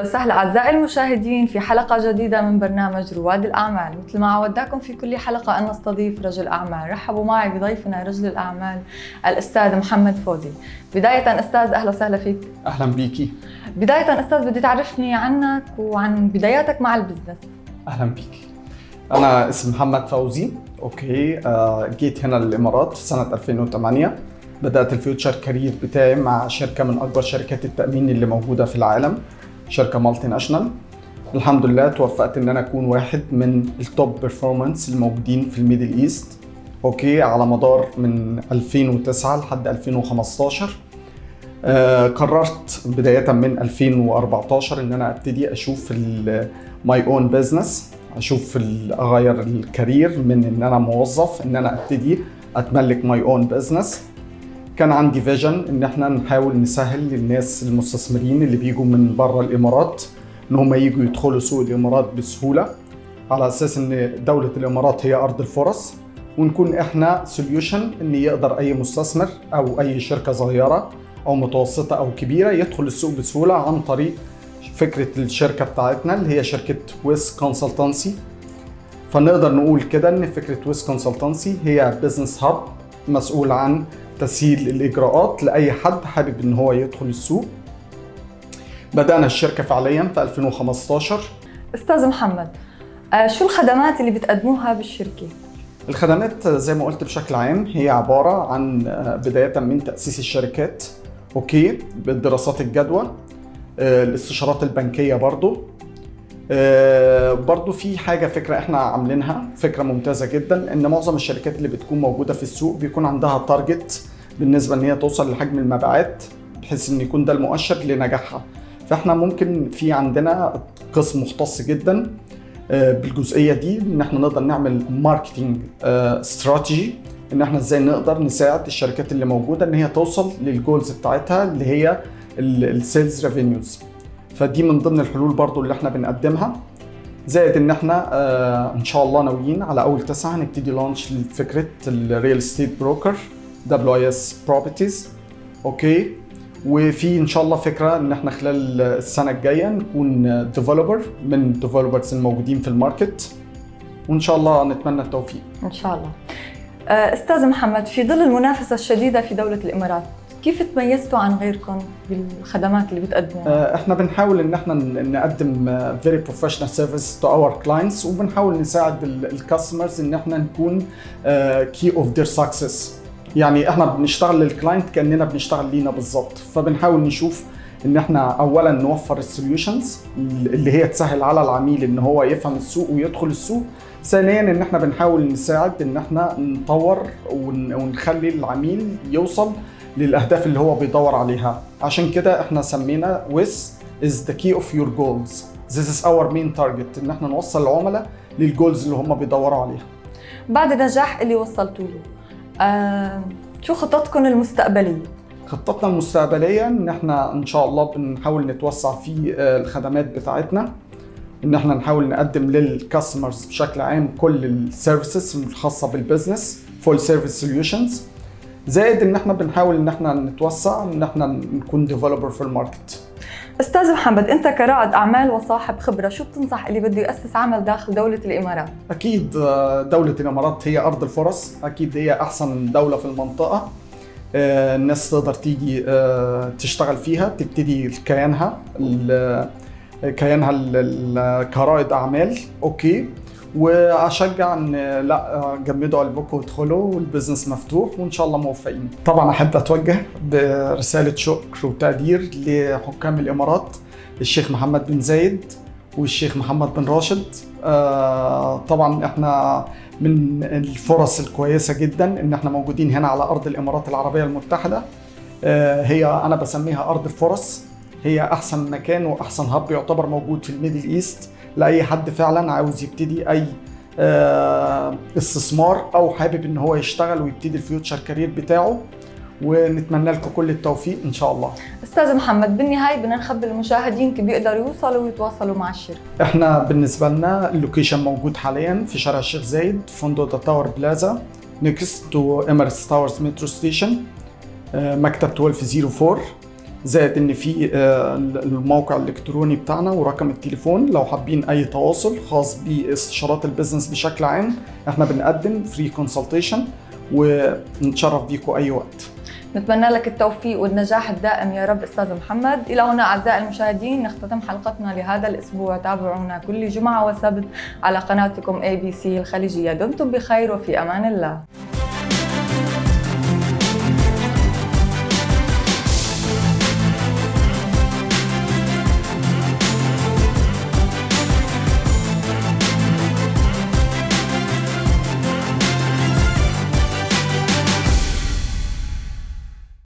وسهلا اعزائي المشاهدين في حلقه جديده من برنامج رواد الاعمال، مثل ما عودناكم في كل حلقه ان نستضيف رجل اعمال، رحبوا معي بضيفنا رجل الاعمال الاستاذ محمد فوزي. بدايه استاذ اهلا وسهلا فيك. اهلا بيكي. بدايه استاذ بدي تعرفني عنك وعن بداياتك مع البزنس. اهلا بيكي. انا اسمي محمد فوزي، اوكي آه جيت هنا للامارات في سنه 2008 بدات الفيوتشر كارير بتاعي مع شركه من اكبر شركات التامين اللي موجوده في العالم شركه مالتي ناشونال الحمد لله توفقت ان انا اكون واحد من التوب بيرفورمانس الموجودين في الميدل ايست اوكي على مدار من 2009 لحد 2015 آه قررت بدايه من 2014 ان انا ابتدي اشوف ماي اون بزنس اشوف اغير الكارير من ان انا موظف ان انا ابتدي اتملك ماي اون بزنس كان عندي فيجن ان احنا نحاول نسهل للناس المستثمرين اللي بيجوا من بره الامارات ان هم يجوا يدخلوا سوق الامارات بسهوله على اساس ان دوله الامارات هي ارض الفرص ونكون احنا سوليوشن ان يقدر اي مستثمر او اي شركه صغيره او متوسطه او كبيره يدخل السوق بسهوله عن طريق فكره الشركه بتاعتنا اللي هي شركه ويس كونسلتنسي فنقدر نقول كده ان فكره ويس كونسلتنسي هي بزنس هاب مسؤول عن تسهيل الاجراءات لاي حد حابب ان هو يدخل السوق بدانا الشركه فعليا في 2015 استاذ محمد آه، شو الخدمات اللي بتقدموها بالشركه الخدمات زي ما قلت بشكل عام هي عباره عن بدايه من تاسيس الشركات اوكي بالدراسات الجدوى الاستشارات البنكيه برضو برضو في حاجه فكره احنا عاملينها فكره ممتازه جدا ان معظم الشركات اللي بتكون موجوده في السوق بيكون عندها تارجت بالنسبه ان هي توصل لحجم المبيعات بحيث ان يكون ده المؤشر لنجاحها فاحنا ممكن في عندنا قسم مختص جدا بالجزئيه دي ان احنا نقدر نعمل ماركتنج استراتيجي ان احنا ازاي نقدر نساعد الشركات اللي موجوده ان هي توصل للجولز بتاعتها اللي هي السيلز ريفينيوز فدي من ضمن الحلول برضو اللي احنا بنقدمها زائد ان احنا آه ان شاء الله ناويين على اول تسعة هنبتدي لانش لفكره الريل استيت بروكر دبليو اي اس بروبرتيز اوكي وفي ان شاء الله فكره ان احنا خلال السنه الجايه نكون ديفلوبر من الديفلوبرز الموجودين في الماركت وان شاء الله نتمنى التوفيق ان شاء الله استاذ محمد في ظل المنافسه الشديده في دوله الامارات كيف تميزتوا عن غيركم بالخدمات اللي بتقدموها؟ احنا بنحاول ان احنا نقدم فيري بروفيشنال سيرفيس تو اور كلاينتس وبنحاول نساعد الكاستمرز ان احنا نكون كي اوف ذير سكسس يعني احنا بنشتغل للكلاينت كاننا بنشتغل لينا بالظبط فبنحاول نشوف ان احنا اولا نوفر السوليوشنز اللي هي تسهل على العميل ان هو يفهم السوق ويدخل السوق ثانيا ان احنا بنحاول نساعد ان احنا نطور ونخلي العميل يوصل للاهداف اللي هو بيدور عليها عشان كده احنا سمينا ويس is the key of your goals this is our main target ان احنا نوصل العملاء للجولز اللي هم بيدوروا عليها بعد النجاح اللي وصلتوا له آه شو خططكم المستقبليه خطتنا المستقبليه ان احنا ان شاء الله بنحاول نتوسع في الخدمات بتاعتنا ان احنا نحاول نقدم للكاستمرز بشكل عام كل السيرفيسز الخاصه بالبزنس فول سيرفيس سوليوشنز زائد ان احنا بنحاول ان احنا نتوسع ان احنا نكون ديفلوبر في الماركت استاذ محمد انت كرائد اعمال وصاحب خبره شو بتنصح اللي بده ياسس عمل داخل دوله الامارات اكيد دوله الامارات هي ارض الفرص اكيد هي احسن دوله في المنطقه الناس تقدر تيجي تشتغل فيها تبتدي كيانها كيانها كرائد اعمال اوكي واشجع ان لا جمدوا قلبكم وادخلوا والبزنس مفتوح وان شاء الله موفقين. طبعا احب اتوجه برساله شكر وتقدير لحكام الامارات الشيخ محمد بن زايد والشيخ محمد بن راشد طبعا احنا من الفرص الكويسه جدا ان احنا موجودين هنا على ارض الامارات العربيه المتحده هي انا بسميها ارض الفرص هي احسن مكان واحسن هب يعتبر موجود في الميدل ايست لاي حد فعلا عاوز يبتدي اي استثمار او حابب ان هو يشتغل ويبتدي الفيوتشر كارير بتاعه ونتمنى لكم كل التوفيق ان شاء الله استاذ محمد بالنهايه بدنا نخبر المشاهدين كيف بيقدروا يوصلوا ويتواصلوا مع الشركه احنا بالنسبه لنا اللوكيشن موجود حاليا في شارع الشيخ زايد فندق تاور بلازا نيكست تو اميريتس تاورز مترو ستيشن مكتب 1204 زائد ان في آه، الموقع الالكتروني بتاعنا ورقم التليفون لو حابين اي تواصل خاص باستشارات البيزنس بشكل عام احنا بنقدم فري كونسلتيشن ونتشرف بيكم اي وقت نتمنى لك التوفيق والنجاح الدائم يا رب استاذ محمد الى هنا اعزائي المشاهدين نختتم حلقتنا لهذا الاسبوع تابعونا كل جمعه وسبت على قناتكم اي بي سي الخليجيه دمتم بخير وفي امان الله